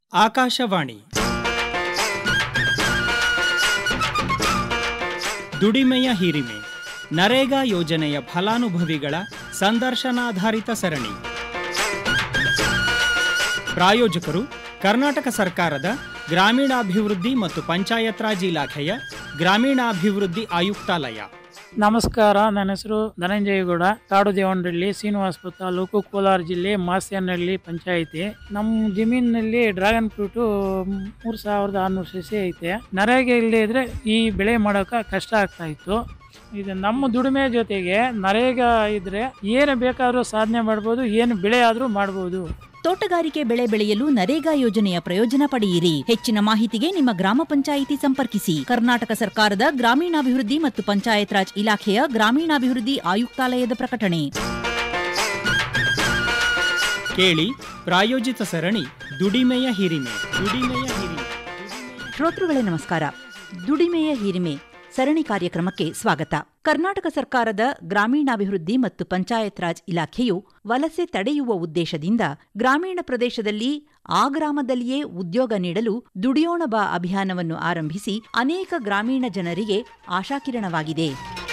ಆಕಾಶವಾಣಿ ದುಡಿಮೆಯ ಹಿರಿಮೆ ನರೇಗಾ ಯೋಜನೆಯ ಫಲಾನುಭವಿಗಳ ಸಂದರ್ಶನಾಧಾರಿತ ಸರಣಿ ಪ್ರಾಯೋಜಕರು ಕರ್ನಾಟಕ ಸರ್ಕಾರದ ಗ್ರಾಮೀಣಾಭಿವೃದ್ಧಿ ಮತ್ತು ಪಂಚಾಯತ್ ರಾಜ್ ಇಲಾಖೆಯ ಗ್ರಾಮೀಣಾಭಿವೃದ್ಧಿ ಆಯುಕ್ತಾಲಯ ನಮಸ್ಕಾರ ನನ್ನ ಹೆಸರು ಧನಂಜಯಗೌಡ ಕಾಡು ದೇವನಹಳ್ಳಿ ಶ್ರೀನಿವಾಸಪುರ ತಾಲೂಕು ಕೋಲಾರ ಜಿಲ್ಲೆ ಮಾಸ್ಯನಹಳ್ಳಿ ಪಂಚಾಯಿತಿ ನಮ್ಮ ಜಮೀನಿನಲ್ಲಿ ಡ್ರ್ಯಾಗನ್ ಫ್ರೂಟು ಮೂರು ಸಾವಿರದ ಆರುನೂರು ಸಸಿ ಐತೆ ನರೇಗೆ ಇಲ್ಲದೆ ಇದ್ರೆ ಈ ಬೆಳೆ ಮಾಡೋಕೆ ಕಷ್ಟ ಆಗ್ತಾ ಇತ್ತು ಇದು ನಮ್ಮ ದುಡಿಮೆ ಜೊತೆಗೆ ನರೇಗಾ ಇದ್ರೆ ಏನು ಬೇಕಾದರೂ ಸಾಧನೆ ಮಾಡ್ಬೋದು ಏನು ಬೆಳೆ ಆದರೂ ಮಾಡ್ಬೋದು ತೋಟಗಾರಿಕೆ ಬೆಳೆ ಬೆಳೆಯಲು ನರೇಗಾ ಯೋಜನೆಯ ಪ್ರಯೋಜನ ಪಡೆಯಿರಿ ಹೆಚ್ಚಿನ ಮಾಹಿತಿಗೆ ನಿಮ್ಮ ಗ್ರಾಮ ಪಂಚಾಯಿತಿ ಸಂಪರ್ಕಿಸಿ ಕರ್ನಾಟಕ ಸರ್ಕಾರದ ಗ್ರಾಮೀಣಾಭಿವೃದ್ಧಿ ಮತ್ತು ಪಂಚಾಯತ್ ರಾಜ್ ಇಲಾಖೆಯ ಗ್ರಾಮೀಣಾಭಿವೃದ್ಧಿ ಆಯುಕ್ತಾಲಯದ ಪ್ರಕಟಣೆ ಕೇಳಿ ಪ್ರಾಯೋಜಿತ ಸರಣಿ ದುಡಿಮೆಯ ಹಿರಿಮೆ ದುಡಿಮೆಯ ಹಿರಿಮೆ ಶ್ರೋತೃಗಳೇ ನಮಸ್ಕಾರ ದುಡಿಮೆಯ ಹಿರಿಮೆ ಸರಣಿ ಕಾರ್ಯಕ್ರಮಕ್ಕೆ ಸ್ವಾಗತ ಕರ್ನಾಟಕ ಸರ್ಕಾರದ ಗ್ರಾಮೀಣಾಭಿವೃದ್ಧಿ ಮತ್ತು ಪಂಚಾಯತ್ ರಾಜ್ ಇಲಾಖೆಯು ವಲಸೆ ತಡೆಯುವ ಉದ್ದೇಶದಿಂದ ಗ್ರಾಮೀಣ ಪ್ರದೇಶದಲ್ಲಿ ಆ ಗ್ರಾಮದಲ್ಲಿಯೇ ಉದ್ಯೋಗ ನೀಡಲು ದುಡಿಯೋಣ ಬಾ ಅಭಿಯಾನವನ್ನು ಆರಂಭಿಸಿ ಅನೇಕ ಗ್ರಾಮೀಣ ಜನರಿಗೆ ಆಶಾಕಿರಣವಾಗಿದೆ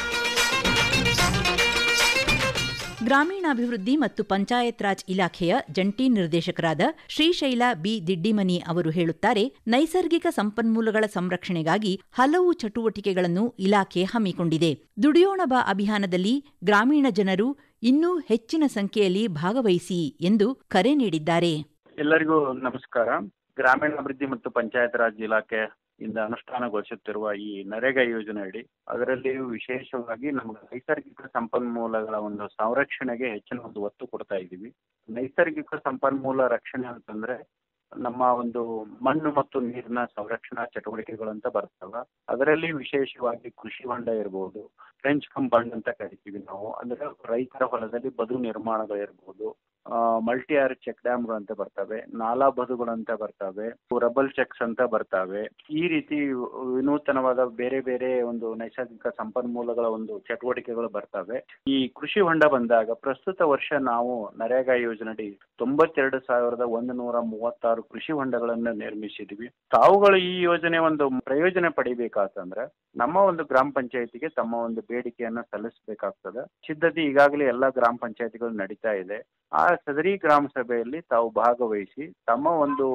ಗ್ರಾಮೀಣಾಭಿವೃದ್ಧಿ ಮತ್ತು ಪಂಚಾಯತ್ ರಾಜ್ ಇಲಾಖೆಯ ಜಂಟಿ ನಿರ್ದೇಶಕರಾದ ಶ್ರೀಶೈಲ ಬಿ ದಿಡ್ಡಿಮನಿ ಅವರು ಹೇಳುತ್ತಾರೆ ನೈಸರ್ಗಿಕ ಸಂಪನ್ಮೂಲಗಳ ಸಂರಕ್ಷಣೆಗಾಗಿ ಹಲವು ಚಟುವಟಿಕೆಗಳನ್ನು ಇಲಾಖೆ ಹಮ್ಮಿಕೊಂಡಿದೆ ದುಡಿಯೋಣ ಬಾ ಅಭಿಯಾನದಲ್ಲಿ ಗ್ರಾಮೀಣ ಜನರು ಇನ್ನೂ ಹೆಚ್ಚಿನ ಸಂಖ್ಯೆಯಲ್ಲಿ ಭಾಗವಹಿಸಿ ಎಂದು ಕರೆ ನೀಡಿದ್ದಾರೆ ಎಲ್ಲರಿಗೂ ನಮಸ್ಕಾರ ಗ್ರಾಮೀಣಾಭಿವೃದ್ಧಿ ಮತ್ತು ಪಂಚಾಯತ್ ರಾಜ್ ಇಲಾಖೆ ಇಂದ ಅನುಷ್ಠಾನಗೊಳಿಸುತ್ತಿರುವ ಈ ನರೇಗಾ ಯೋಜನೆ ಅಡಿ ಅದರಲ್ಲಿಯೂ ವಿಶೇಷವಾಗಿ ನಮಗೆ ನೈಸರ್ಗಿಕ ಸಂಪನ್ಮೂಲಗಳ ಒಂದು ಸಂರಕ್ಷಣೆಗೆ ಹೆಚ್ಚಿನ ಒಂದು ಒತ್ತು ಕೊಡ್ತಾ ಇದ್ದೀವಿ ನೈಸರ್ಗಿಕ ಸಂಪನ್ಮೂಲ ರಕ್ಷಣೆ ಅಂತಂದ್ರೆ ನಮ್ಮ ಒಂದು ಮಣ್ಣು ಮತ್ತು ನೀರಿನ ಸಂರಕ್ಷಣಾ ಚಟುವಟಿಕೆಗಳು ಅಂತ ಬರ್ತವೆ ಅದರಲ್ಲಿ ವಿಶೇಷವಾಗಿ ಕೃಷಿ ಹೊಂಡ ಇರ್ಬೋದು ಫ್ರೆಂಚ್ ಕಂಪೌಂಡ್ ಅಂತ ಕರಿತೀವಿ ನಾವು ಅಂದ್ರೆ ರೈತರ ಹೊಲದಲ್ಲಿ ಬದು ನಿರ್ಮಾಣಗಳಿರ್ಬೋದು ಮಲ್ಟಿ ಆರ್ ಚೆಕ್ ಡ್ಯಾಮ್ಗಳು ಅಂತ ಬರ್ತವೆ ನಾಲಾ ಬದುಗಳು ಅಂತ ಬರ್ತವೆ ರಬಲ್ ಚೆಕ್ಸ್ ಅಂತ ಬರ್ತವೆ ಈ ರೀತಿ ವಿನೂತನವಾದ ಬೇರೆ ಬೇರೆ ಒಂದು ನೈಸರ್ಗಿಕ ಸಂಪನ್ಮೂಲಗಳ ಒಂದು ಚಟುವಟಿಕೆಗಳು ಬರ್ತವೆ ಈ ಕೃಷಿ ಹೊಂಡ ಬಂದಾಗ ಪ್ರಸ್ತುತ ವರ್ಷ ನಾವು ನರೇಗಾ ಯೋಜನೆಯಡಿ ತೊಂಬತ್ತೆರಡು ಸಾವಿರದ ಒಂದು ನೂರ ಮೂವತ್ತಾರು ಕೃಷಿ ಹೊಂಡಗಳನ್ನು ನಿರ್ಮಿಸಿದ್ವಿ ತಾವುಗಳು ಈ ಯೋಜನೆ ಒಂದು ಪ್ರಯೋಜನ ಪಡಿಬೇಕಾತಂದ್ರೆ ನಮ್ಮ ಒಂದು ಗ್ರಾಮ ಪಂಚಾಯತಿಗೆ ತಮ್ಮ ಒಂದು ಬೇಡಿಕೆಯನ್ನ ಸಲ್ಲಿಸಬೇಕಾಗ್ತದೆ ಸಿದ್ಧತೆ ಈಗಾಗಲೇ ಎಲ್ಲ ಗ್ರಾಮ ಪಂಚಾಯತಿಗಳು ನಡೀತಾ ಇದೆ ಆ ಸದರಿ ಗ್ರಾಮ ಸಭೆಯಲ್ಲಿ ತಾವು ಭಾಗವಹಿಸಿ ತಮ್ಮ ಒಂದು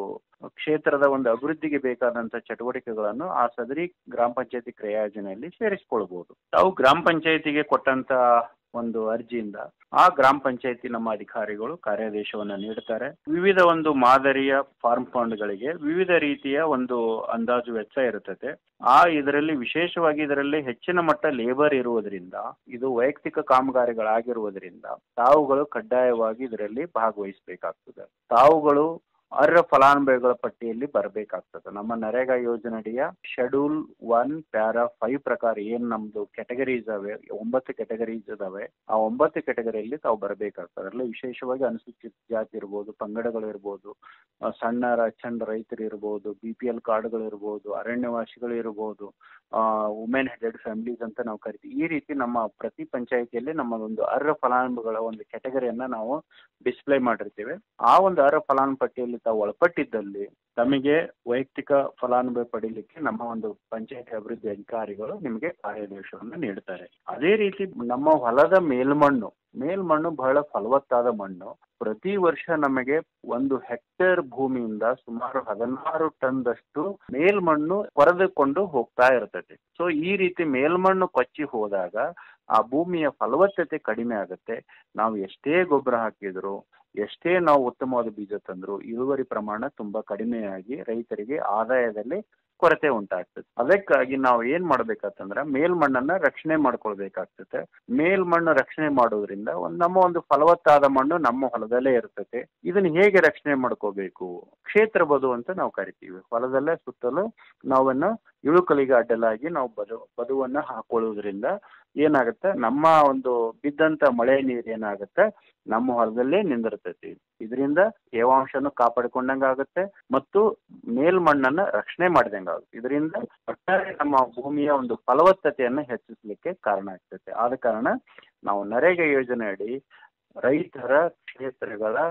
ಕ್ಷೇತ್ರದ ಒಂದು ಅಭಿವೃದ್ಧಿಗೆ ಬೇಕಾದಂತ ಚಟುವಟಿಕೆಗಳನ್ನು ಆ ಸದರಿ ಗ್ರಾಮ ಪಂಚಾಯತಿ ಕ್ರಿಯಾಯೋಜನೆಯಲ್ಲಿ ಸೇರಿಸಿಕೊಳ್ಬಹುದು ತಾವು ಗ್ರಾಮ ಪಂಚಾಯತಿಗೆ ಕೊಟ್ಟಂತ ಒಂದು ಅರ್ಜಿಯಿಂದ ಆ ಗ್ರಾಮ ಪಂಚಾಯತಿ ನಮ್ಮ ಅಧಿಕಾರಿಗಳು ಕಾರ್ಯಾದೇಶವನ್ನು ನೀಡುತ್ತಾರೆ ವಿವಿಧ ಒಂದು ಮಾದರಿಯ ಫಾರ್ಮ್ ಫಂಡ್ಗಳಿಗೆ ವಿವಿಧ ರೀತಿಯ ಒಂದು ಅಂದಾಜು ವೆಚ್ಚ ಇರುತ್ತದೆ ಆ ಇದರಲ್ಲಿ ವಿಶೇಷವಾಗಿ ಇದರಲ್ಲಿ ಹೆಚ್ಚಿನ ಮಟ್ಟ ಲೇಬರ್ ಇರುವುದರಿಂದ ಇದು ವೈಯಕ್ತಿಕ ಕಾಮಗಾರಿಗಳಾಗಿರುವುದರಿಂದ ತಾವುಗಳು ಕಡ್ಡಾಯವಾಗಿ ಇದರಲ್ಲಿ ಭಾಗವಹಿಸಬೇಕಾಗ್ತದೆ ತಾವುಗಳು ಅರ್ಹ ಫಲಾನುಭವಿಗಳ ಪಟ್ಟಿಯಲ್ಲಿ ಬರಬೇಕಾಗ್ತದೆ ನಮ್ಮ ನರೇಗಾ ಯೋಜನೆಯ ಶೆಡ್ಯೂಲ್ ಒನ್ ಪ್ಯಾರಾ ಫೈವ್ ಪ್ರಕಾರ ಏನ್ ನಮ್ದು ಕೆಟಗರೀಸ್ ಅವೆ ಒಂಬತ್ತು ಕೆಟಗರೀಸ್ ಇದಾವೆ ಆ ಒಂಬತ್ತು ಕೆಟಗರಿಯಲ್ಲಿ ತಾವು ಬರಬೇಕಾಗ್ತದೆ ಅದರಲ್ಲಿ ವಿಶೇಷವಾಗಿ ಅನುಸೂಚಿತ ಜಾತಿ ಇರ್ಬೋದು ಪಂಗಡಗಳು ಇರ್ಬೋದು ಸಣ್ಣ ಅಚ್ಚಂಡ ರೈತರು ಇರ್ಬೋದು ಬಿ ಪಿ ಎಲ್ ಕಾರ್ಡ್ಗಳು ಇರ್ಬೋದು ಅರಣ್ಯವಾಸಿಗಳು ಇರ್ಬೋದು ವುಮೆನ್ ಹೆಡೆಡ್ ಫ್ಯಾಮಿಲೀಸ್ ಅಂತ ನಾವು ಕರಿತೀವಿ ಈ ರೀತಿ ನಮ್ಮ ಪ್ರತಿ ಪಂಚಾಯಿತಿಯಲ್ಲಿ ನಮ್ಮ ಒಂದು ಅರ್ಹ ಫಲಾನುಭವಿಗಳ ಒಂದು ಕೆಟಗರಿಯನ್ನ ನಾವು ಡಿಸ್ಪ್ಲೇ ಮಾಡಿರ್ತೀವಿ ಆ ಒಂದು ಅರ್ಹ ಫಲಾನು ಪಟ್ಟಿಯಲ್ಲಿ ತಾವು ಒಳಪಟ್ಟಿದ್ದಲ್ಲಿ ತಮಗೆ ವೈಯಕ್ತಿಕ ಫಲಾನುಭವಿ ಪಡೀಲಿಕ್ಕೆ ನಮ್ಮ ಒಂದು ಪಂಚಾಯತಿ ಅಭಿವೃದ್ಧಿ ಅಧಿಕಾರಿಗಳು ನಿಮಗೆ ಕಾರ್ಯಾದೇಶವನ್ನು ನೀಡುತ್ತಾರೆ ಅದೇ ರೀತಿ ನಮ್ಮ ಹೊಲದ ಮೇಲ್ಮಣ್ಣು ಮೇಲ್ಮಣ್ಣು ಬಹಳ ಫಲವತ್ತಾದ ಮಣ್ಣು ಪ್ರತಿ ವರ್ಷ ನಮಗೆ ಒಂದು ಹೆಕ್ಟೇರ್ ಭೂಮಿಯಿಂದ ಸುಮಾರು ಹದಿನಾರು ಟನ್ದಷ್ಟು ಮೇಲ್ಮಣ್ಣು ಕೊರೆದುಕೊಂಡು ಹೋಗ್ತಾ ಇರ್ತದೆ ಸೊ ಈ ರೀತಿ ಮೇಲ್ಮಣ್ಣು ಕೊಚ್ಚಿ ಹೋದಾಗ ಆ ಭೂಮಿಯ ಫಲವತ್ತತೆ ಕಡಿಮೆ ಆಗುತ್ತೆ ನಾವು ಎಷ್ಟೇ ಗೊಬ್ಬರ ಹಾಕಿದ್ರು ಎಷ್ಟೇ ನಾವು ಉತ್ತಮವಾದ ಬೀಜ ತಂದ್ರು ಇಳುವರಿ ಪ್ರಮಾಣ ತುಂಬಾ ಕಡಿಮೆಯಾಗಿ ರೈತರಿಗೆ ಆದಾಯದಲ್ಲಿ ಕೊರತೆ ಉಂಟಾಗ್ತದೆ ಅದಕ್ಕಾಗಿ ನಾವು ಏನ್ ಮಾಡ್ಬೇಕಂತಂದ್ರೆ ಮೇಲ್ಮಣ್ಣನ್ನ ರಕ್ಷಣೆ ಮಾಡ್ಕೊಳ್ಬೇಕಾಗ್ತದೆ ಮೇಲ್ಮಣ್ಣು ರಕ್ಷಣೆ ಮಾಡೋದ್ರಿಂದ ಒಂದು ನಮ್ಮ ಒಂದು ಫಲವತ್ತಾದ ಮಣ್ಣು ನಮ್ಮ ಹೊಲದಲ್ಲೇ ಇರ್ತದೆ ಇದನ್ನ ಹೇಗೆ ರಕ್ಷಣೆ ಮಾಡ್ಕೋಬೇಕು ಕ್ಷೇತ್ರ ಬದು ಅಂತ ನಾವು ಕರಿತೀವಿ ಹೊಲದಲ್ಲೇ ಸುತ್ತಲೂ ನಾವನ್ನ ಇಳುಕಲಿಗೆ ಅಡ್ಡಲಾಗಿ ನಾವು ಬದು ಬದುವನ್ನ ಹಾಕೊಳ್ಳೋದ್ರಿಂದ ಏನಾಗುತ್ತೆ ನಮ್ಮ ಒಂದು ಬಿದ್ದಂತ ಮಳೆ ನೀರು ಏನಾಗುತ್ತೆ ನಮ್ಮ ಹೊಲದಲ್ಲೇ ನಿಂದಿರ್ತೈತಿ ಇದರಿಂದ ತೇವಾಂಶನು ಕಾಪಾಡಿಕೊಂಡಂಗ ಆಗುತ್ತೆ ಮತ್ತು ಮೇಲ್ಮಣ್ಣನ್ನ ರಕ್ಷಣೆ ಮಾಡಿದಂಗ ಆಗುತ್ತೆ ಇದರಿಂದ ಒಟ್ಟಾರೆ ನಮ್ಮ ಭೂಮಿಯ ಒಂದು ಫಲವತ್ತತೆಯನ್ನ ಹೆಚ್ಚಿಸಲಿಕ್ಕೆ ಕಾರಣ ಆಗ್ತೈತೆ ಆದ ಕಾರಣ ನಾವು ನರೇಗಾ ಯೋಜನೆ ಅಡಿ ರೈತರ ಕ್ಷೇತ್ರಗಳ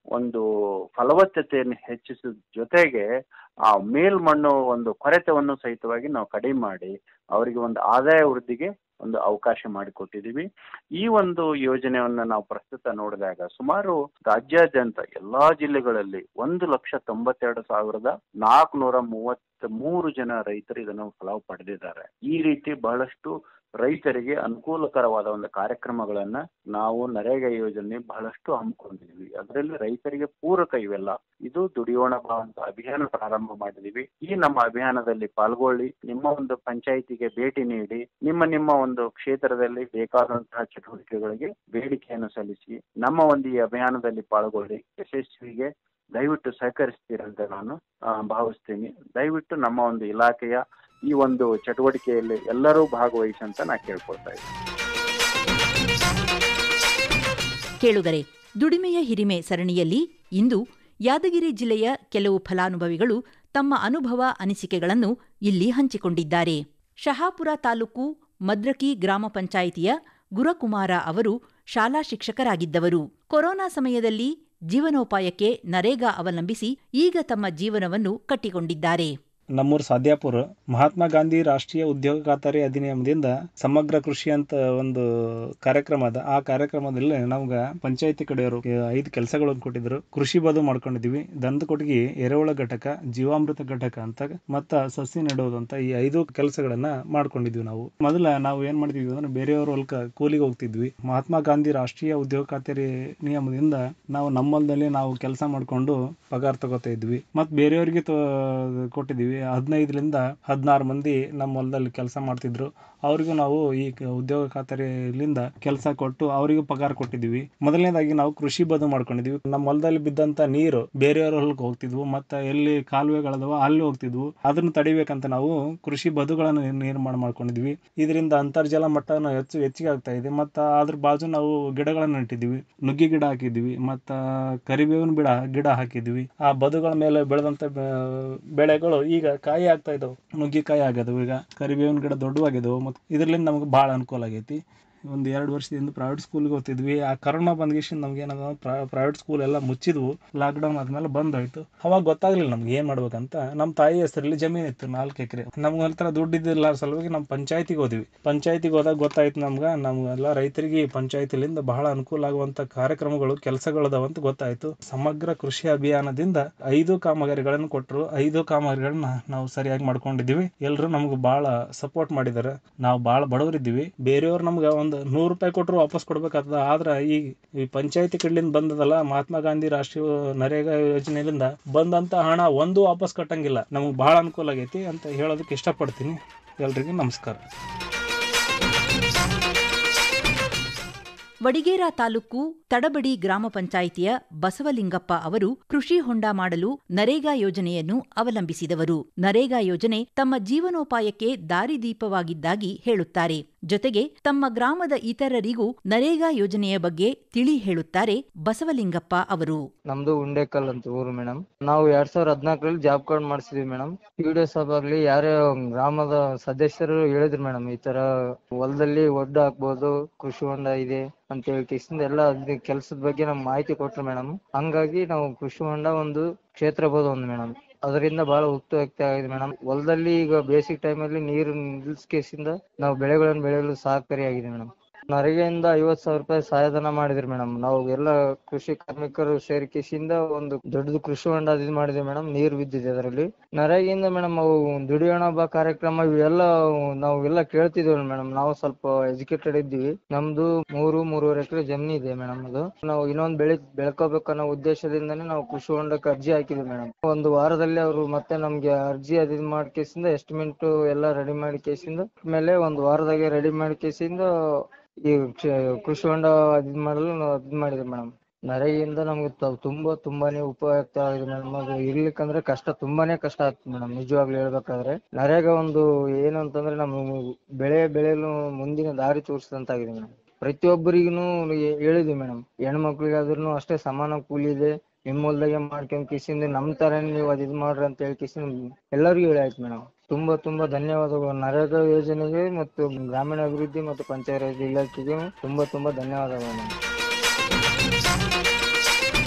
ಒಂದು ಫಲವತ್ತತೆಯನ್ನು ಹೆಚ್ಚಿಸಿದ ಜೊತೆಗೆ ಆ ಮೇಲ್ಮಣ್ಣು ಒಂದು ಕೊರೆತವನ್ನು ಸಹಿತವಾಗಿ ನಾವು ಕಡಿಮೆ ಮಾಡಿ ಅವರಿಗೆ ಒಂದು ಆದಾಯ ವೃದ್ಧಿಗೆ ಒಂದು ಅವಕಾಶ ಮಾಡಿಕೊಟ್ಟಿದ್ದೀವಿ ಈ ಒಂದು ಯೋಜನೆಯನ್ನ ನಾವು ಪ್ರಸ್ತುತ ನೋಡಿದಾಗ ಸುಮಾರು ರಾಜ್ಯಾದ್ಯಂತ ಎಲ್ಲಾ ಜಿಲ್ಲೆಗಳಲ್ಲಿ ಒಂದು ಲಕ್ಷ ತೊಂಬತ್ತೆರಡು ಸಾವಿರದ ನಾಲ್ಕುನೂರ ಮೂವತ್ತ್ ಮೂರು ಜನ ರೈತರು ಇದನ್ನು ಫಲ ಪಡೆದಿದ್ದಾರೆ ಈ ರೀತಿ ಬಹಳಷ್ಟು ರೈತರಿಗೆ ಅನುಕೂಲಕರವಾದ ಒಂದು ಕಾರ್ಯಕ್ರಮಗಳನ್ನ ನಾವು ನರೇಗಾ ಯೋಜನೆ ಬಹಳಷ್ಟು ಹಮ್ಮಿಕೊಂಡಿದ್ವಿ ಅದರಲ್ಲಿ ರೈತರಿಗೆ ಪೂರಕ ಇವೆಲ್ಲ ಇದು ದುಡಿಯೋಣ ಬಾ ಅಂತ ಅಭಿಯಾನ ಪ್ರಾರಂಭ ಮಾಡಿದೀವಿ ಈ ನಮ್ಮ ಅಭಿಯಾನದಲ್ಲಿ ಪಾಲ್ಗೊಳ್ಳಿ ನಿಮ್ಮ ಒಂದು ಪಂಚಾಯಿತಿಗೆ ಭೇಟಿ ನೀಡಿ ನಿಮ್ಮ ನಿಮ್ಮ ಒಂದು ಕ್ಷೇತ್ರದಲ್ಲಿ ಬೇಕಾದಂತಹ ಚಟುವಟಿಕೆಗಳಿಗೆ ಬೇಡಿಕೆಯನ್ನು ಸಲ್ಲಿಸಿ ನಮ್ಮ ಒಂದು ಈ ಅಭಿಯಾನದಲ್ಲಿ ಪಾಲ್ಗೊಳ್ಳಿ ಯಶಸ್ವಿಗೆ ದಯವಿಟ್ಟು ಸಹಕರಿಸ್ತೀರಂತ ನಾನು ಆ, ಭಾವಿಸ್ತೀನಿ ದಯವಿಟ್ಟು ನಮ್ಮ ಒಂದು ಇಲಾಖೆಯ ಈ ಒಂದು ಚಟುವಟಿಕೆಯಲ್ಲಿ ಎಲ್ಲರೂ ಭಾಗವಹಿಸಿ ಅಂತ ನಾ ಕೇಳ್ಕೊಳ್ತಾ ಇದ್ದೀನಿ ಕೇಳುಗರೆ ದುಡಿಮೆಯ ಹಿರಿಮೆ ಸರಣಿಯಲ್ಲಿ ಇಂದು ಯಾದಗಿರಿ ಜಿಲ್ಲೆಯ ಕೆಲವು ಫಲಾನುಭವಿಗಳು ತಮ್ಮ ಅನುಭವ ಅನಿಸಿಕೆಗಳನ್ನು ಇಲ್ಲಿ ಹಂಚಿಕೊಂಡಿದ್ದಾರೆ ಶಹಾಪುರ ತಾಲೂಕು ಮದ್ರಕಿ ಗ್ರಾಮ ಪಂಚಾಯಿತಿಯ ಗುರಕುಮಾರ ಅವರು ಶಾಲಾ ಶಿಕ್ಷಕರಾಗಿದ್ದವರು ಕೊರೋನಾ ಸಮಯದಲ್ಲಿ ಜೀವನೋಪಾಯಕ್ಕೆ ನರೇಗಾ ಅವಲಂಬಿಸಿ ಈಗ ತಮ್ಮ ಜೀವನವನ್ನು ಕಟ್ಟಿಕೊಂಡಿದ್ದಾರೆ ನಮ್ಮೂರು ಸಾದ್ಯಾಪುರ ಮಹಾತ್ಮ ಗಾಂಧಿ ರಾಷ್ಟ್ರೀಯ ಉದ್ಯೋಗ ಖಾತರಿ ಅಧಿನಿಯಮದಿಂದ ಸಮಗ್ರ ಕೃಷಿ ಅಂತ ಒಂದು ಕಾರ್ಯಕ್ರಮ ಅದ ಆ ಕಾರ್ಯಕ್ರಮದಲ್ಲಿ ನಮ್ಗ ಪಂಚಾಯತಿ ಕಡೆಯವರು ಐದು ಕೆಲಸಗಳನ್ನು ಕೊಟ್ಟಿದ್ರು ಕೃಷಿ ಬದು ಮಾಡ್ಕೊಂಡಿದ್ವಿ ದನದ ಕೊಟ್ಟಿಗೆ ಎರೆಹುಳ ಘಟಕ ಜೀವಾಮೃತ ಘಟಕ ಅಂತ ಮತ್ತ ಸಸಿ ನೆಡೋದು ಅಂತ ಈ ಐದು ಕೆಲಸಗಳನ್ನ ಮಾಡ್ಕೊಂಡಿದ್ವಿ ನಾವು ಮೊದಲ ನಾವು ಏನ್ ಮಾಡ್ತಿದ್ವಿ ಅಂದ್ರೆ ಬೇರೆಯವ್ರ ಹೊಲ್ಕ ಕೂಲಿಗೆ ಹೋಗ್ತಿದ್ವಿ ಮಹಾತ್ಮ ಗಾಂಧಿ ರಾಷ್ಟ್ರೀಯ ಉದ್ಯೋಗ ಖಾತರಿ ನಿಯಮದಿಂದ ನಾವು ನಮ್ಮಲ್ದಲ್ಲಿ ನಾವು ಕೆಲಸ ಮಾಡ್ಕೊಂಡು ಪಗಾರ ತಗೋತಾ ಇದ್ವಿ ಮತ್ ಬೇರೆಯವ್ರಿಗೆ ತೊ- ಕೊಟ್ಟಿದ್ವಿ ಹದಿನೈದರಿಂದ ಹದಿನಾರು ಮಂದಿ ನಮ್ಮ ಹೊಲದಲ್ಲಿ ಕೆಲಸ ಮಾಡ್ತಿದ್ರು ಅವ್ರಿಗೂ ನಾವು ಈ ಕ- ಉದ್ಯೋಗ ಖಾತರಿಲಿಂದ ಕೆಲಸ ಕೊಟ್ಟು ಅವರಿಗೂ ಪಗಾರ ಕೊಟ್ಟಿದ್ವಿ ಮೊದಲನೇದಾಗಿ ನಾವು ಕೃಷಿ ಬದು ಮಾಡ್ಕೊಂಡಿದ್ವಿ ನಮ್ಮ ಹೊಲದಲ್ಲಿ ಬಿದ್ದಂತ ನೀರು ಬೇರೆಯವ್ರ ಹೊಲಕ್ಕೆ ಹೋಗ್ತಿದ್ವು ಮತ್ತೆ ಎಲ್ಲಿ ಕಾಲುವೆಗಳದವ ಅಲ್ಲಿ ಹೋಗ್ತಿದ್ವು ಅದನ್ನ ತಡಿಬೇಕಂತ ನಾವು ಕೃಷಿ ಬದುಗಳನ್ನು ನಿರ್- ನಿರ್ಮಾಣ ಮಾಡ್ಕೊಂಡಿದ್ವಿ ಇದರಿಂದ ಅಂತರ್ಜಲ ಮಟ್ಟನ ಹೆಚ್ಚು ಹೆಚ್ಚಿಗೆ ಆಗ್ತಾ ಇದೆ ಮತ್ತ ಅದ್ರ ಬಾಜು ನಾವು ಗಿಡಗಳನ್ನ ನೆಟ್ಟಿದ್ವಿ ನುಗ್ಗಿ ಗಿಡ ಹಾಕಿದ್ವಿ ಮತ್ತ ಕರಿಬೇವಿನ ಗಿಡ ಗಿಡ ಹಾಕಿದ್ವಿ ಆ ಬದುಗಳ ಮೇಲೆ ಬೆಳೆದಂತ ಬೆ- ಬೆಳೆಗಳು ಈಗ ಕಾಯಿ ಆಗ್ತಾ ಇದಾವೆ ನುಗ್ಗಿಕಾಯಿ ಆಗ್ಯದವು ಈಗ ಕರಿಬೇವಿನ ಗಿಡ ದೊಡ್ಡವಾಗಿದ್ದವು ಮತ್ತು ಇದರಿಂದ ನಮ್ಗೆ ಭಾಳ ಅನುಕೂಲ ಆಗೈತಿ ಒಂದು ಎರಡು ವರ್ಷದಿಂದ ಪ್ರೈವೇಟ್ ಸ್ಕೂಲ್ಗೆ ಹೋಗ್ತಿದ್ವಿ ಆ ಕರೋನಾ ಬಂದ್ಗಿಷ್ಟು ನಮ್ಗೆ ಏನದ ಪ್ರೈವೇಟ್ ಸ್ಕೂಲ್ ಎಲ್ಲ ಮುಚ್ಚಿದ್ವು ಲಾಕ್ಡೌನ್ ಆದ್ಮೇಲೆ ಬಂದ್ ಹೋಯ್ತು ಅವಾಗ ಗೊತ್ತಾಗ್ಲಿಲ್ಲ ನಮ್ಗೆ ಏನ್ ಮಾಡ್ಬೇಕಂತ ನಮ್ಮ ತಾಯಿ ಹೆಸರಲ್ಲಿ ಜಮೀನ್ ಇತ್ತು ನಾಲ್ಕು ಎಕರೆ ನಮ್ಗೆ ಹತ್ರ ದುಡ್ಡು ಇದ್ದಿಲ್ಲ ಸಲುವಾಗಿ ನಾವು ಪಂಚಾಯತಿಗೆ ಹೋದ್ವಿ ಪಂಚಾಯತಿಗೆ ಹೋದಾಗ ಗೊತ್ತಾಯ್ತು ನಮ್ಗೆ ನಮ್ಗೆಲ್ಲ ರೈತರಿಗೆ ಪಂಚಾಯತಿಲಿಂದ ಬಹಳ ಅನುಕೂಲ ಆಗುವಂತ ಕಾರ್ಯಕ್ರಮಗಳು ಕೆಲಸಗಳದಾವ ಅಂತ ಗೊತ್ತಾಯ್ತು ಸಮಗ್ರ ಕೃಷಿ ಅಭಿಯಾನದಿಂದ ಐದು ಕಾಮಗಾರಿಗಳನ್ನು ಕೊಟ್ಟರು ಐದು ಕಾಮಗಾರಿಗಳನ್ನ ನಾವು ಸರಿಯಾಗಿ ಮಾಡ್ಕೊಂಡಿದೀವಿ ಎಲ್ರು ನಮ್ಗೆ ಬಹಳ ಸಪೋರ್ಟ್ ಮಾಡಿದಾರೆ ನಾವು ಬಹಳ ಬಡವರಿದ್ದೀವಿ ಬೇರೆಯವ್ರು ನಮ್ಗೆ ಒಂದು ನೂರು ರೂಪಾಯಿ ಕೊಟ್ಟರು ವಾಪಸ್ ಕೊಡ್ಬೇಕಾಗ್ತದ ಆದ್ರ ಈ ಈ ಪಂಚಾಯತಿ ಕಡ್ಲಿಂದ ಬಂದದಲ್ಲ ಮಹಾತ್ಮ ಗಾಂಧಿ ರಾಷ್ಟ್ರೀಯ ನರೇಗಾ ಯೋಜನೆಯಿಂದ ಬಂದಂತ ಹಣ ಒಂದು ವಾಪಸ್ ಕಟ್ಟಂಗಿಲ್ಲ ನಮ್ಗೆ ಬಹಳ ಅನುಕೂಲ ಆಗೈತಿ ಅಂತ ಹೇಳೋದಕ್ಕೆ ಇಷ್ಟಪಡ್ತೀನಿ ಎಲ್ರಿಗೂ ನಮಸ್ಕಾರ ವಡಿಗೇರ ತಾಲೂಕು ತಡಬಡಿ ಗ್ರಾಮ ಪಂಚಾಯಿತಿಯ ಬಸವಲಿಂಗಪ್ಪ ಅವರು ಕೃಷಿ ಹೊಂಡ ಮಾಡಲು ನರೇಗಾ ಯೋಜನೆಯನ್ನು ಅವಲಂಬಿಸಿದವರು ನರೇಗಾ ಯೋಜನೆ ತಮ್ಮ ಜೀವನೋಪಾಯಕ್ಕೆ ದಾರಿದೀಪವಾಗಿದ್ದಾಗಿ ಹೇಳುತ್ತಾರೆ ಜೊತೆಗೆ ತಮ್ಮ ಗ್ರಾಮದ ಇತರರಿಗೂ ನರೇಗಾ ಯೋಜನೆಯ ಬಗ್ಗೆ ತಿಳಿ ಹೇಳುತ್ತಾರೆ ಬಸವಲಿಂಗಪ್ಪ ಅವರು ನಮ್ದು ಉಂಡೇಕಲ್ ಅಂತ ಊರು ಮೇಡಮ್ ನಾವು ಎರಡ್ ಸಾವಿರದ ಹದಿನಾಲ್ಕರಲ್ಲಿ ಜಾಬ್ ಕಾರ್ಡ್ ಮಾಡಿಸಿದ್ವಿ ಮೇಡಮ್ ಪಿ ಡಿ ಎಸ್ ಆಗ್ಲಿ ಯಾರೇ ಗ್ರಾಮದ ಸದಸ್ಯರು ಹೇಳಿದ್ರು ಮೇಡಮ್ ಈ ತರ ಹೊಲದಲ್ಲಿ ಒಡ್ಡು ಹಾಕ್ಬೋದು ಕೃಷಿ ಹೊಂಡ ಇದೆ ಅಂತ ಹೇಳಿ ಕಿಸಿಂದ ಎಲ್ಲ ಅದ್ ಕೆಲ್ಸದ ಬಗ್ಗೆ ನಮ್ಗೆ ಮಾಹಿತಿ ಕೊಟ್ರು ಮೇಡಮ್ ಹಂಗಾಗಿ ನಾವು ಕೃಷಿ ಹೊಂಡ ಒಂದು ಕ್ಷೇತ್ರ ಬೋದು ಒಂದು ಮೇಡಮ್ ಅದರಿಂದ ಬಹಳ ಉಪಯುಕ್ತ ಆಗಿದೆ ಮೇಡಮ್ ಹೊಲದಲ್ಲಿ ಈಗ ಬೇಸಿಕ್ ಟೈಮಲ್ಲಿ ನೀರು ನಿಲ್ಸ್ಕೇಸಿಂದ ನಾವು ಬೆಳೆಗಳನ್ನು ಬೆಳೆಯಲು ಸಹಕಾರಿಯಾಗಿದೆ ಮೇಡಮ್ ನರೇಗೆಯಿಂದ ಐವತ್ ಸಾವಿರ ರೂಪಾಯಿ ಸಹಾಯಧನ ಮಾಡಿದ್ರಿ ಮೇಡಮ್ ನಾವು ಎಲ್ಲ ಕೃಷಿ ಕಾರ್ಮಿಕರು ಸೇರಿಕೆಸಿಂದ ಒಂದು ದೊಡ್ಡದು ಕೃಷಿ ಹೊಂಡ ಇದು ಮಾಡಿದ್ವಿ ಮೇಡಮ್ ನೀರು ಬಿದ್ದಿದೆ ಅದರಲ್ಲಿ ನರೇಗೆಯಿಂದ ಮೇಡಮ್ ಅವು ದುಡಿಯೋಣ ಬಾ ಕಾರ್ಯಕ್ರಮ ಇವೆಲ್ಲ ನಾವು ಎಲ್ಲ ಕೇಳ್ತಿದ್ವಿ ಮೇಡಮ್ ನಾವು ಸ್ವಲ್ಪ ಎಜುಕೇಟೆಡ್ ಇದ್ದೀವಿ ನಮ್ದು ಮೂರು ಮೂರುವರೆ ಎಕರೆ ಜಮೀನು ಇದೆ ಮೇಡಮ್ ಅದು ನಾವು ಇನ್ನೊಂದ್ ಬೆಳೆ ಬೆಳ್ಕೋಬೇಕು ಅನ್ನೋ ಉದ್ದೇಶದಿಂದನೇ ನಾವು ಕೃಷಿ ಹೊಂಡಕ್ಕೆ ಅರ್ಜಿ ಹಾಕಿದ್ವಿ ಮೇಡಮ್ ಒಂದು ವಾರದಲ್ಲಿ ಅವರು ಮತ್ತೆ ನಮ್ಗೆ ಅರ್ಜಿ ಅದ್ ಇದ್ ಮಾಡಿ ಕೇಸಿಂದ ಎಸ್ಟಿಮೇಟ್ ಎಲ್ಲ ರೆಡಿ ಮಾಡಿ ಕೇಸಿಂದ ಮೇಲೆ ಒಂದು ವಾರದಾಗೆ ರೆಡಿ ಮಾಡಿ ಕೇಸಿಂದ ಈ ಕ್ಷ- ಕೃಷಿ ಹೊಂಡ ಅದ್ ಇದ್ ಮಾಡಲು ನಾವು ಅದ್ ಮಾಡಿದ್ವಿ ಮೇಡಮ್ ನರೇಗಿಂದ ನಮ್ಗೆ ತ- ತುಂಬಾ ತುಂಬಾನೇ ಉಪಯುಕ್ತ ಆಗಿದೆ ಮೇಡಮ್ ಅದು ಇರ್ಲಿಕ್ಕಂದ್ರೆ ಕಷ್ಟ ತುಂಬಾನೇ ಕಷ್ಟ ಆಗ್ತದೆ ಮೇಡಮ್ ನಿಜವಾಗ್ಲೂ ಹೇಳ್ಬೇಕಾದ್ರೆ ನರೇಗಾ ಒಂದು ಏನು ಅಂತಂದ್ರೆ ನಮ್ಮ ಬೆಳೆ ಬೆಳೆಯಲು ಮುಂದಿನ ದಾರಿ ತೋರಿಸಿದಂತಾಗಿದೆ ಮೇಡಮ್ ಪ್ರತಿಯೊಬ್ಬರಿಗೂ ಹೇಳಿದ್ವಿ ಮೇಡಮ್ ಹೆಣ್ಮಕ್ಳಿಗಾದ್ರೂ ಅಷ್ಟೇ ಸಮಾನ ಕೂಲಿ ಇದೆ ನಿಮ್ಮ ಹೊಲ್ದಾಗೆ ಮಾಡ್ಕೊಂಡ್ ಕಿಸಿಂದ ನಮ್ ತರನೇ ನೀವು ಅದ್ ಇದ್ ಮಾಡ್ರಿ ಅಂತ ಹೇಳಿ ಕಿಸಿಂದ ಎಲ್ಲರಿಗೂ ಹೇಳಾಯ್ತು ಮೇಡಮ್ ತುಂಬಾ ತುಂಬಾ ಧನ್ಯವಾದಗಳು ನರೇಗಾ ಯೋಜನೆಗೆ ಮತ್ತು ಗ್ರಾಮೀಣ ಅಭಿವೃದ್ಧಿ ಮತ್ತು ಪಂಚಾಯತ್ ರಾಜ್ ಇಲಾಖೆಗೆ ತುಂಬಾ ತುಂಬಾ ಧನ್ಯವಾದಗಳು ಮೇಡಮ್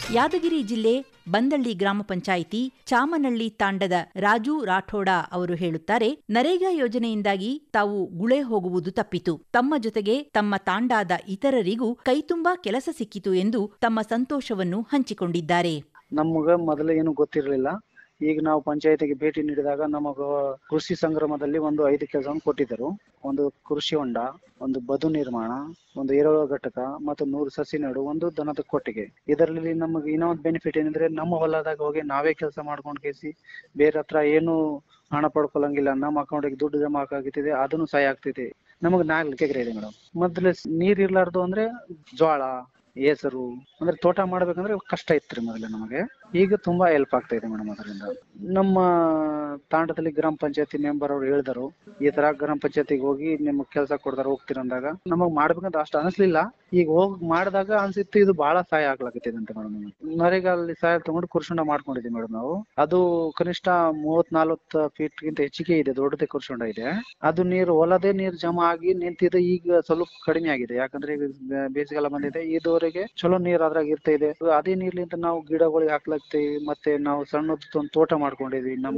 ಯಾದಗಿರಿ ಜಿಲ್ಲೆ ಬಂದಳ್ಳಿ ಗ್ರಾಮ ಪಂಚಾಯಿತಿ ಚಾಮನಳ್ಳಿ ತಾಂಡದ ರಾಜು ರಾಠೋಡ ಅವರು ಹೇಳುತ್ತಾರೆ ನರೇಗಾ ಯೋಜನೆಯಿಂದಾಗಿ ತಾವು ಗುಳೆ ಹೋಗುವುದು ತಪ್ಪಿತು ತಮ್ಮ ಜೊತೆಗೆ ತಮ್ಮ ತಾಂಡಾದ ಇತರರಿಗೂ ಕೈತುಂಬಾ ಕೆಲಸ ಸಿಕ್ಕಿತು ಎಂದು ತಮ್ಮ ಸಂತೋಷವನ್ನು ಹಂಚಿಕೊಂಡಿದ್ದಾರೆ ನಮಗ ಮೊದಲು ಏನು ಗೊತ್ತಿರಲಿಲ್ಲ ಈಗ ನಾವು ಪಂಚಾಯತಿಗೆ ಭೇಟಿ ನೀಡಿದಾಗ ನಮಗ ಕೃಷಿ ಸಂಗ್ರಮದಲ್ಲಿ ಒಂದು ಐದು ಕೆಲಸವನ್ನು ಕೊಟ್ಟಿದ್ದರು ಒಂದು ಕೃಷಿ ಹೊಂಡ ಒಂದು ಬದು ನಿರ್ಮಾಣ ಒಂದು ಏರೋಳ ಘಟಕ ಮತ್ತು ನೂರು ಸಸಿ ನಡು ಒಂದು ದನದ ಕೊಟ್ಟಿಗೆ ಇದರಲ್ಲಿ ನಮಗೆ ಇನ್ನೊಂದು ಬೆನಿಫಿಟ್ ಏನಂದ್ರೆ ನಮ್ಮ ಹೊಲದಾಗ ಹೋಗಿ ನಾವೇ ಕೆಲಸ ಮಾಡ್ಕೊಂಡು ಕೇಸಿ ಬೇರೆ ಹತ್ರ ಏನು ಹಣ ಪಡ್ಕೊಳಂಗಿಲ್ಲ ನಮ್ಮ ಅಕೌಂಟಿಗೆ ದುಡ್ಡು ಜಮಾ ಆಗಿತ್ತಿದೆ ಅದನ್ನು ಸಹಾಯ ಆಗ್ತಿದೆ ನಮಗೆ ನಾಲ್ಕು ಎಕರೆ ಇದೆ ಮೇಡಮ್ ಮೊದಲು ನೀರ್ ಇರ್ಲಾರ್ದು ಅಂದ್ರೆ ಜೋಳ ಹೆಸರು ಅಂದ್ರೆ ತೋಟ ಮಾಡ್ಬೇಕಂದ್ರೆ ಕಷ್ಟ ಇತ್ರಿ ಮೊದಲು ನಮಗೆ ಈಗ ತುಂಬಾ ಹೆಲ್ಪ್ ಆಗ್ತಾ ಇದೆ ಮೇಡಮ್ ಅದರಿಂದ ನಮ್ಮ ತಾಂಡದಲ್ಲಿ ಗ್ರಾಮ ಪಂಚಾಯತಿ ಮೆಂಬರ್ ಅವ್ರು ಹೇಳಿದರು ಈ ತರ ಗ್ರಾಮ ಪಂಚಾಯತಿಗೆ ಹೋಗಿ ನಿಮ್ಗೆ ಕೆಲಸ ಕೊಡ್ತಾರ ಹೋಗ್ತೀರ ಅಂದಾಗ ನಮಗ್ ಮಾಡ್ಬೇಕಂತ ಅಷ್ಟು ಅನಿಸ್ಲಿಲ್ಲ ಈಗ ಹೋಗ್ ಮಾಡಿದಾಗ ಅನ್ಸಿತ್ತು ಇದು ಬಹಳ ಸಹಾಯ ಆಗ್ಲಾಕತ್ತಿದೆ ಅಂತ ಮೇಡಮ್ ನರೇಗಾ ಅಲ್ಲಿ ಸಹಾಯ ತಗೊಂಡು ಕುರ್ಷುಂಡ ಮಾಡ್ಕೊಂಡಿದ್ವಿ ಮೇಡಮ್ ನಾವು ಅದು ಕನಿಷ್ಠ ಮೂವತ್ ನಲ್ವತ್ತು ಫೀಟ್ ಗಿಂತ ಹೆಚ್ಚಿಗೆ ಇದೆ ದೊಡ್ಡದೇ ಕುರ್ಷುಂಡ ಇದೆ ಅದು ನೀರು ಹೊಲದೇ ನೀರು ಜಮಾ ಆಗಿ ನಿಂತಿದೆ ಈಗ ಸ್ವಲ್ಪ ಕಡಿಮೆ ಆಗಿದೆ ಯಾಕಂದ್ರೆ ಈಗ ಬೇ- ಬೇಸಿಗೆಲ್ಲ ಬಂದಿದೆ ಇದುವರೆಗೆ ಚಲೋ ನೀರ್ ಅದ್ರಾಗ ಇರ್ತಾ ಇದೆ ಅದೇ ನೀರ್ಲಿಂದ ನಾವು ಗಿಡಗಳಿಗೆ ಹಾಕ್ಲಾಗ್ತೀವಿ ಮತ್ತೆ ನಾವು ಸಣ್ಣದೊಂದು ತೋಟ ಮಾಡ್ಕೊಂಡಿದ್ವಿ ನಮ್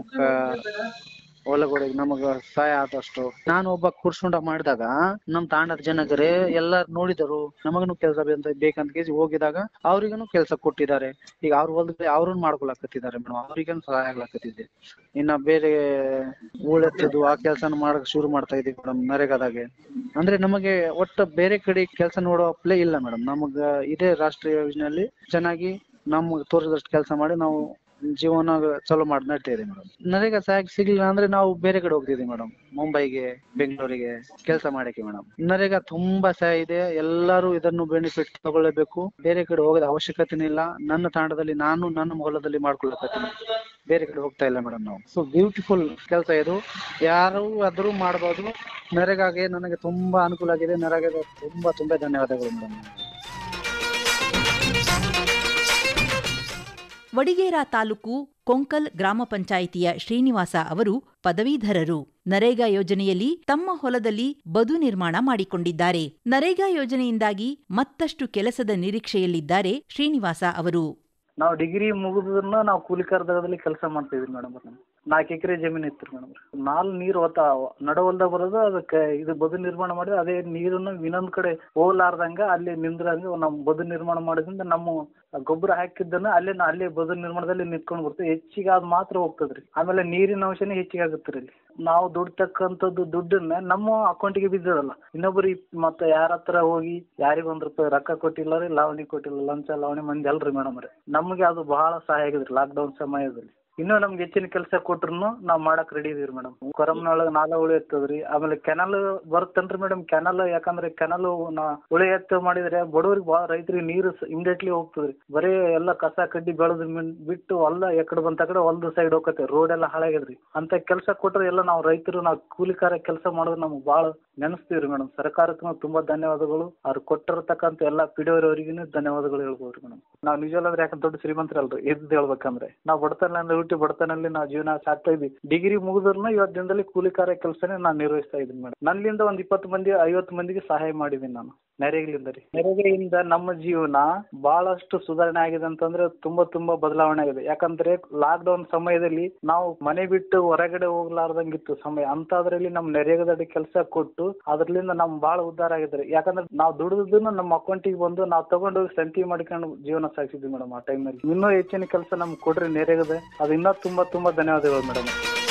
ಹೊಲಗಳಿಗೆ ನಮಗ ಸಹಾಯ ಆದಷ್ಟು ನಾನು ಒಬ್ಬ ಕುರ್ಸುಂಡ ಮಾಡಿದಾಗ ನಮ್ ತಾಂಡದ ಜನಗರೇ ಎಲ್ಲಾರು ನೋಡಿದರು ನಮಗನು ಕೆಲಸ ಬೇಕಂತ ಕೇಸಿ ಹೋಗಿದಾಗ ಅವ್ರಿಗನು ಕೆಲಸ ಕೊಟ್ಟಿದ್ದಾರೆ ಈಗ ಅವ್ರ ಹೊಲದಲ್ಲಿ ಅವ್ರನ್ನ ಮಾಡ್ಕೊಳಕತ್ತಿದ್ದಾರೆ ಮೇಡಮ್ ಅವ್ರಿಗೇನು ಸಹಾಯ ಆಗ್ಲಕತ್ತಿದೆ ಇನ್ನ ಬೇರೆ ಹೂಳೆತ್ತದು ಆ ಕೆಲಸನ ಮಾಡಕ್ ಶುರು ಮಾಡ್ತಾ ಇದೀವಿ ಮೇಡಮ್ ನರೇಗಾದಾಗೆ ಅಂದ್ರೆ ನಮಗೆ ಒಟ್ಟ ಬೇರೆ ಕಡೆ ಕೆಲಸ ನೋಡೋ ಪ್ಲೇ ಇಲ್ಲ ಮೇಡಮ್ ನಮಗ ಇದೇ ರಾಷ್ಟ್ರೀಯ ಯೋಜನೆಯಲ್ಲಿ ಚೆನ್ನಾಗಿ ನಮ್ಗೆ ತೋರಿಸಿದಷ್ಟು ಕೆಲಸ ಮಾಡಿ ನಾವು ಜೀವನ ಚಲೋ ಮಾಡಿ ನಡ್ತಾ ಇದೆ ಮೇಡಮ್ ನರೇಗಾ ಸಹಾಯ ಸಿಗ್ಲಿಲ್ಲ ಅಂದ್ರೆ ನಾವು ಬೇರೆ ಕಡೆ ಹೋಗ್ತಿದ್ವಿ ಮೇಡಮ್ ಮುಂಬೈಗೆ ಬೆಂಗಳೂರಿಗೆ ಕೆಲಸ ಮಾಡಕ್ಕೆ ಮೇಡಮ್ ನರೇಗಾ ತುಂಬಾ ಸಹಾಯ ಇದೆ ಎಲ್ಲರೂ ಇದನ್ನು ಬೆನಿಫಿಟ್ ತಗೊಳ್ಳೇಬೇಕು ಬೇರೆ ಕಡೆ ಹೋಗೋದ ಅವಶ್ಯಕತೆನೇ ಇಲ್ಲ ನನ್ನ ತಾಂಡದಲ್ಲಿ ನಾನು ನನ್ನ ಹೊಲದಲ್ಲಿ ಮಾಡ್ಕೊಳ್ಳಕತ್ತೀನಿ ಬೇರೆ ಕಡೆ ಹೋಗ್ತಾ ಇಲ್ಲ ಮೇಡಮ್ ನಾವು ಸೊ ಬ್ಯೂಟಿಫುಲ್ ಕೆಲಸ ಇದು ಯಾರು ಆದ್ರೂ ಮಾಡ್ಬೋದು ನರೇಗಾಗೆ ನನಗೆ ತುಂಬಾ ಅನುಕೂಲ ಆಗಿದೆ ನರೇಗಾಗೆ ತುಂಬಾ ತುಂಬಾ ಧನ್ಯವಾದಗಳು ಮೇಡಮ್ ವಡಿಗೇರ ತಾಲೂಕು ಕೊಂಕಲ್ ಗ್ರಾಮ ಪಂಚಾಯಿತಿಯ ಶ್ರೀನಿವಾಸ ಅವರು ಪದವೀಧರರು ನರೇಗಾ ಯೋಜನೆಯಲ್ಲಿ ತಮ್ಮ ಹೊಲದಲ್ಲಿ ಬದು ನಿರ್ಮಾಣ ಮಾಡಿಕೊಂಡಿದ್ದಾರೆ ನರೇಗಾ ಯೋಜನೆಯಿಂದಾಗಿ ಮತ್ತಷ್ಟು ಕೆಲಸದ ನಿರೀಕ್ಷೆಯಲ್ಲಿದ್ದಾರೆ ಶ್ರೀನಿವಾಸ ಅವರು ನಾವು ಡಿಗ್ರಿ ಮುಗಿದ್ರನ್ನ ನಾವು ಕೂಲಿಕಾರ ದರದಲ್ಲಿ ಕೆಲಸ ಮಾಡ್ತಾ ಇದ್ವಿ ಮೇಡಮ್ ನಾಲ್ಕು ಎಕರೆ ಜಮೀನು ಇತ್ತು ಮೇಡಮ್ ನಾಲ್ ನೀರು ಹೋತಾವ ನಡವಲ್ದಾಗ ಬರೋದು ಅದಕ್ಕೆ ಇದು ಬದು ನಿರ್ಮಾಣ ಮಾಡಿದ್ರೆ ಅದೇ ನೀರನ್ನು ಇನ್ನೊಂದ್ ಕಡೆ ಹೋಗ್ಲಾರ್ದಂಗ ಅಲ್ಲಿ ನಿಂದ್ರಂಗ ನಾವು ಬದು ನಿರ್ಮಾಣ ಮಾಡೋದ್ರಿಂದ ನಮ್ಮ ಗೊಬ್ಬರ ಹಾಕಿದ್ದನ್ನ ಅಲ್ಲೇ ನಾ- ಅಲ್ಲೇ ಬದು ನಿರ್ಮಾಣದಲ್ಲಿ ನಿಂತ್ಕೊಂಡು ಬರ್ತದೆ ಹೆಚ್ಚಿಗೆ ಅದು ಮಾತ್ರ ಹೋಗ್ತದ್ರಿ ಆಮೇಲೆ ನೀರಿನ ಅಂಶನೇ ಹೆಚ್ಚಿಗೆ ಆಗುತ್ತೆ ಇಲ್ಲಿ ನಾವು ದುಡ್ತಕ್ಕಂಥದ್ದು ದುಡ್ಡನ್ನ ನಮ್ಮ ಅಕೌಂಟಿಗೆ ಬಿದ್ದದಲ್ಲ ಇನ್ನೊಬ್ರು ಮತ್ತೆ ಯಾರ ಹತ್ರ ಹೋಗಿ ಯಾರಿಗ ಒಂದ್ ರೂಪಾಯಿ ರೊಕ್ಕ ಕೊಟ್ಟಿಲ್ಲ ರೀ ಲಾವಣಿ ಕೊಟ್ಟಿಲ್ಲ ಲಂಚ ಲಾವಣಿ ಮಂದಿ ಅಲ್ರಿ ಮೇಡಮ್ ರೀ ನಮಗೆ ಅದು ಬಹಳ ಸಹಾಯ ಆಗಿದ್ರಿ ಲಾಕ್ಡೌನ್ ಸಮಯದಲ್ಲಿ ಇನ್ನೂ ನಮ್ಗೆ ಹೆಚ್ಚಿನ ಕೆಲಸ ಕೊಟ್ರು ನಾವ್ ಮಾಡಕ್ ರೆಡಿ ಇದೀವಿ ಮೇಡಮ್ ಕೊರಮ್ನೊಳಗ ನಾಲ ಉಳಿ ಎತ್ತದ್ರಿ ಆಮೇಲೆ ಕೆನಲ್ ಬರುತ್ತನ್ರಿ ಮೇಡಮ್ ಕೆನಲ್ ಯಾಕಂದ್ರೆ ಕೆನಲ್ ಉಳಿ ಎತ್ತ ಮಾಡಿದ್ರೆ ಬಡವ್ರಿಗೆ ಭಾಳ ರೈತರಿಗೆ ನೀರು ಇಮಿಡಿಯೇಟ್ಲಿ ಹೋಗ್ತದ್ರಿ ಬರೀ ಎಲ್ಲ ಕಸ ಕಡ್ಡಿ ಬೆಳೆದ್ ಮಿನ್- ಬಿಟ್ಟು ಹೊಲ ಎಕಡೆ ಬಂತ ಕಡೆ ಹೊಲದ ಸೈಡ್ ಹೋಗತ್ತೆ ರೋಡ್ ಎಲ್ಲ ಹಾಳಾಗ್ಯದ್ರಿ ಅಂತ ಕೆಲಸ ಕೊಟ್ರೆ ಎಲ್ಲ ನಾವು ರೈತರು ನಾವು ಕೂಲಿಕಾರ ಕೆಲಸ ಮಾಡೋದು ನಮ್ಗೆ ಭಾಳ ನೆನೆಸ್ತೀವ್ರಿ ಮೇಡಮ್ ಸರ್ಕಾರಕ್ಕೂ ತುಂಬಾ ಧನ್ಯವಾದಗಳು ಅವ್ರು ಕೊಟ್ಟಿರತಕ್ಕಂತ ಎಲ್ಲ ಪಿಡಿಯೋರವರಿಗೂ ಧನ್ಯವಾದಗಳು ಹೇಳ್ಬೋದು ಮೇಡಮ್ ನಾವು ನಿಜವಲ್ಲ ಅಂದ್ರೆ ಯಾಕಂದ್ರೆ ದೊಡ್ಡ ಶ್ರೀಮಂತರಲ್ರಿ ಇದ್ ಹೇಳ್ಬೇಕಂದ್ರೆ ನಾವು ಬಡತನ ಹುಟ್ಟಿ ಬಡತನಲ್ಲಿ ನಾವು ಜೀವನ ಸಾಕ್ತಾ ಇದ್ವಿ ಡಿಗ್ರಿ ಮುಗಿದ್ರೂ ಇವತ್ತು ದಿನದಲ್ಲಿ ಕೂಲಿಕಾರ ಕೆಲಸನೇ ನಾನು ನಿರ್ವಹಿಸ್ತಾ ಇದ್ದೀನಿ ಮೇಡಮ್ ನನ್ನಿಂದ ಒಂದ್ ಇಪ್ಪತ್ತು ಮಂದಿ ಐವತ್ತು ಮಂದಿಗೆ ಸಹಾಯ ಮಾಡಿದ್ದೀನಿ ನಾನು ನೆರೆಗಳಿಂದ ರೀ ನೆರೆಗೆಯಿಂದ ನಮ್ಮ ಜೀವನ ಬಹಳಷ್ಟು ಸುಧಾರಣೆ ಆಗಿದೆ ಅಂತಂದ್ರೆ ತುಂಬಾ ತುಂಬಾ ಬದಲಾವಣೆ ಆಗಿದೆ ಯಾಕಂದ್ರೆ ಲಾಕ್ ಡೌನ್ ಸಮಯದಲ್ಲಿ ನಾವು ಮನೆ ಬಿಟ್ಟು ಹೊರಗಡೆ ಹೋಗ್ಲಾರ್ದಂಗಿತ್ತು ಸಮಯ ಅಂತದ್ರಲ್ಲಿ ನಮ್ ನೆರೆಗದಡಿ ಕೆಲಸ ಕೊಟ್ಟು ಅದ್ರಲಿಂದ ನಮ್ ಬಹಳ ಉದ್ಧಾರ ಆಗಿದ್ರಿ ಯಾಕಂದ್ರೆ ನಾವು ದುಡಿದನ್ನ ನಮ್ಮ ಅಕೌಂಟಿಗೆ ಬಂದು ನಾವು ತಗೊಂಡೋಗಿ ಸಂತಿ ಮಾಡ್ಕೊಂಡು ಜೀವನ ಸಾಗಿಸಿದ್ವಿ ಮೇಡಮ್ ಆ ಟೈಮಲ್ಲಿ ಇನ್ನೂ ಹೆಚ್ಚಿನ ಕೆಲಸ ನಮ್ಗೆ ಕೊಡ್ರಿ ನೆರೆಗದೆ ಅದು ಇನ್ನೂ ತುಂಬಾ ತುಂಬಾ ಧನ್ಯವಾದಗಳು ಮೇಡಮ್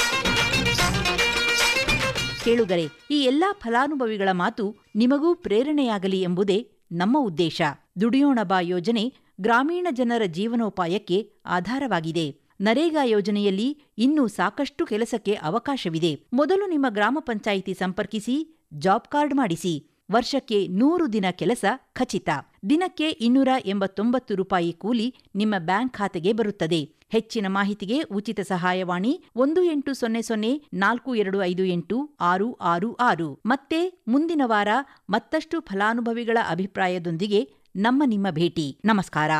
ಕೇಳುಗರೆ ಈ ಎಲ್ಲಾ ಫಲಾನುಭವಿಗಳ ಮಾತು ನಿಮಗೂ ಪ್ರೇರಣೆಯಾಗಲಿ ಎಂಬುದೇ ನಮ್ಮ ಉದ್ದೇಶ ದುಡಿಯೋಣ ಬಾ ಯೋಜನೆ ಗ್ರಾಮೀಣ ಜನರ ಜೀವನೋಪಾಯಕ್ಕೆ ಆಧಾರವಾಗಿದೆ ನರೇಗಾ ಯೋಜನೆಯಲ್ಲಿ ಇನ್ನೂ ಸಾಕಷ್ಟು ಕೆಲಸಕ್ಕೆ ಅವಕಾಶವಿದೆ ಮೊದಲು ನಿಮ್ಮ ಗ್ರಾಮ ಪಂಚಾಯಿತಿ ಸಂಪರ್ಕಿಸಿ ಜಾಬ್ ಕಾರ್ಡ್ ಮಾಡಿಸಿ ವರ್ಷಕ್ಕೆ ನೂರು ದಿನ ಕೆಲಸ ಖಚಿತ ದಿನಕ್ಕೆ ಇನ್ನೂರ ಎಂಬತ್ತೊಂಬತ್ತು ರೂಪಾಯಿ ಕೂಲಿ ನಿಮ್ಮ ಬ್ಯಾಂಕ್ ಖಾತೆಗೆ ಬರುತ್ತದೆ ಹೆಚ್ಚಿನ ಮಾಹಿತಿಗೆ ಉಚಿತ ಸಹಾಯವಾಣಿ ಒಂದು ಎಂಟು ಸೊನ್ನೆ ಸೊನ್ನೆ ನಾಲ್ಕು ಎರಡು ಐದು ಎಂಟು ಆರು ಆರು ಆರು ಮತ್ತೆ ಮುಂದಿನ ವಾರ ಮತ್ತಷ್ಟು ಫಲಾನುಭವಿಗಳ ಅಭಿಪ್ರಾಯದೊಂದಿಗೆ ನಮ್ಮ ನಿಮ್ಮ ಭೇಟಿ ನಮಸ್ಕಾರ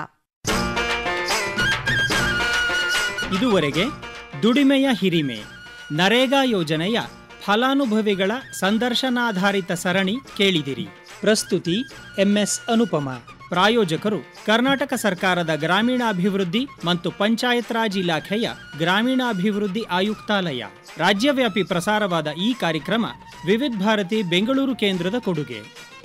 ಇದುವರೆಗೆ ದುಡಿಮೆಯ ಹಿರಿಮೆ ನರೇಗಾ ಯೋಜನೆಯ ಫಲಾನುಭವಿಗಳ ಸಂದರ್ಶನಾಧಾರಿತ ಸರಣಿ ಕೇಳಿದಿರಿ ಪ್ರಸ್ತುತಿ ಎಂಎಸ್ ಅನುಪಮ ಪ್ರಾಯೋಜಕರು ಕರ್ನಾಟಕ ಸರ್ಕಾರದ ಗ್ರಾಮೀಣಾಭಿವೃದ್ಧಿ ಮತ್ತು ಪಂಚಾಯತ್ ರಾಜ್ ಇಲಾಖೆಯ ಗ್ರಾಮೀಣಾಭಿವೃದ್ಧಿ ಆಯುಕ್ತಾಲಯ ರಾಜ್ಯವ್ಯಾಪಿ ಪ್ರಸಾರವಾದ ಈ ಕಾರ್ಯಕ್ರಮ ವಿವಿಧ ಭಾರತಿ ಬೆಂಗಳೂರು ಕೇಂದ್ರದ ಕೊಡುಗೆ